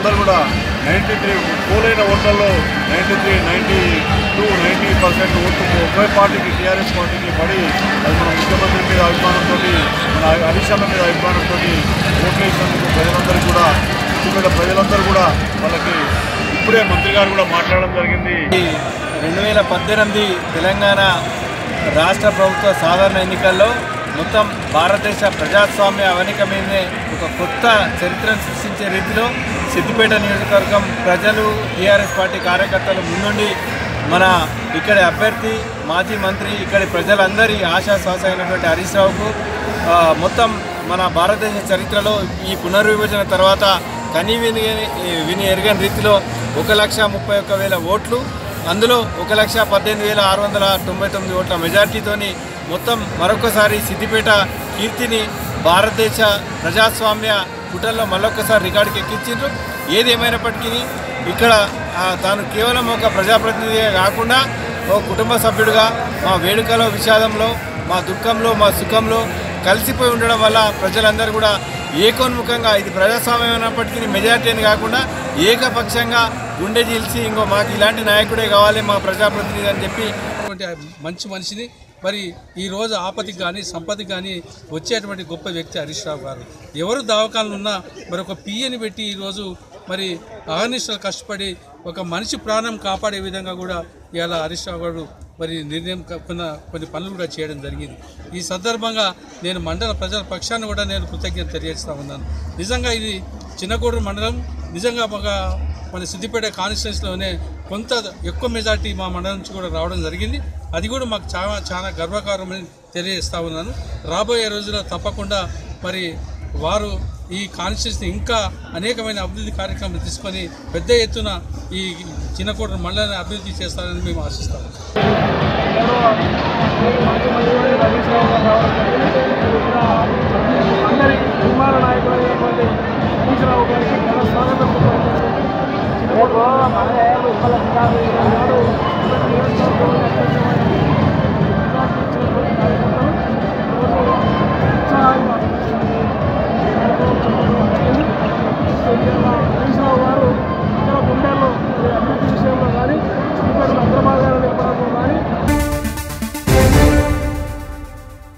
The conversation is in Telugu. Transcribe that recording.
ప్రజలందరూ కూడా నైంటీ త్రీ పోలైన ఓట్లలో ninety three ninety two ninety percent ఓట్లు ఒకే పార్టీకి టీఆర్ఎస్ పార్టీకి పడి అది మన ముఖ్యమంత్రి మీద అభిమానంతో మన హరీష్ అన్న మీద అభిమానంతో ఓట్లు వేసినందుకు ప్రజలందరూ కూడా సిద్దిపేట ప్రజలందరూ కూడా వాళ్ళకి ఇప్పుడే మంత్రి గారు కూడా మాట్లాడడం జరిగింది రెండు వేల పద్దెనిమిది తెలంగాణ రాష్ట్ర ప్రభుత్వ సాధారణ ఎన్నికల్లో మొత్తం భారతదేశ ప్రజాస్వామ్య అవనిక మీదనే ఒక కొత్త చరిత్రను సృష్టించే రీతిలో సిద్దిపేట నియోజకవర్గం ప్రజలు టీఆర్ఎస్ పార్టీ కార్యకర్తలు ముందుండి మన ఇక్కడి అభ్యర్థి మాజీ మంత్రి ఇక్కడి ప్రజలందరి ఆశాశ్వాస అయినటువంటి హరీష్ రావుకు ఆ, మొత్తం మన భారతదేశ చరిత్రలో ఈ పునర్విభజన తర్వాత కనీ విని విని ఎరగని రీతిలో ఒక లక్ష ముప్పై ఒక్క వేల ఓట్లు అందులో ఒక లక్ష పద్దెనిమిది వేల ఆరు వందల తొంభై తొమ్మిది ఓట్ల మెజార్టీతోని మొత్తం మరొకసారి సిద్దిపేట కీర్తిని భారతదేశ ప్రజాస్వామ్య పుటల్లో మళ్ళొక్కసారి రికార్డుకి ఎక్కించిండ్రు ఏది ఏమైనప్పటికీ ఇక్కడ ఆ, తాను కేవలం ఒక ప్రజాప్రతినిధిగా కాకుండా ఓ కుటుంబ సభ్యుడిగా మా వేడుకలో విషాదంలో మా దుఃఖంలో మా సుఖంలో కలిసిపోయి ఉండడం వల్ల ప్రజలందరూ కూడా ఏకోన్ముఖంగా ఇది ప్రజాస్వామ్యం అయినప్పటికీ మెజార్టీ అని కాకుండా ఏకపక్షంగా గుండె చీల్చి ఇంకో మాకు ఇలాంటి నాయకుడే కావాలి మా ప్రజాప్రతినిధి అని చెప్పి అటువంటి మంచి మనిషిని మరి ఈ రోజు ఆపతికి కానీ సంపత్తికి కానీ వచ్చేటువంటి గొప్ప వ్యక్తి హరీష్ రావు గారు ఎవరు దవాఖానలు ఉన్నా మరి ఒక పియ్యని పెట్టి ఈరోజు మరి అహర్నిశలు కష్టపడి ఒక మనిషి ప్రాణం కాపాడే విధంగా కూడా ఇవాళ హరీష్ రావు గారు మరి నిర్ణయం క- కొన్న కొన్ని పనులు కూడా చేయడం జరిగింది ఈ సందర్భంగా నేను మండల ప్రజల పక్షాన్ని కూడా నేను కృతజ్ఞత తెలియజేస్తా ఉన్నాను నిజంగా ఇది చిన్నగూడూరు మండలం నిజంగా ఒక మన సిద్దిపేట కాన్స్టిట్యున్సీలోనే కొంత ఎక్కువ మెజార్టీ మా మండలం నుంచి కూడా రావడం జరిగింది అది కూడా మాకు చాలా చాలా గర్వకారమని తెలియజేస్తా ఉన్నాను రాబోయే రోజుల్లో తప్పకుండా మరి వారు ఈ కాన్స్టిట్యూన్సీని ఇంకా అనేకమైన అభివృద్ధి కార్యక్రమాలు తీసుకొని పెద్ద ఎత్తున ఈ చిన్నకోట మండలాన్ని అభివృద్ధి చేస్తారని మేము ఆశిస్తాము అందరి అభిమాన నాయకుడు అయినటువంటి హరీష్ రావు గారికి ఘన స్వాగతం పలుకుతున్నాను. రేపు మన ఉప్పల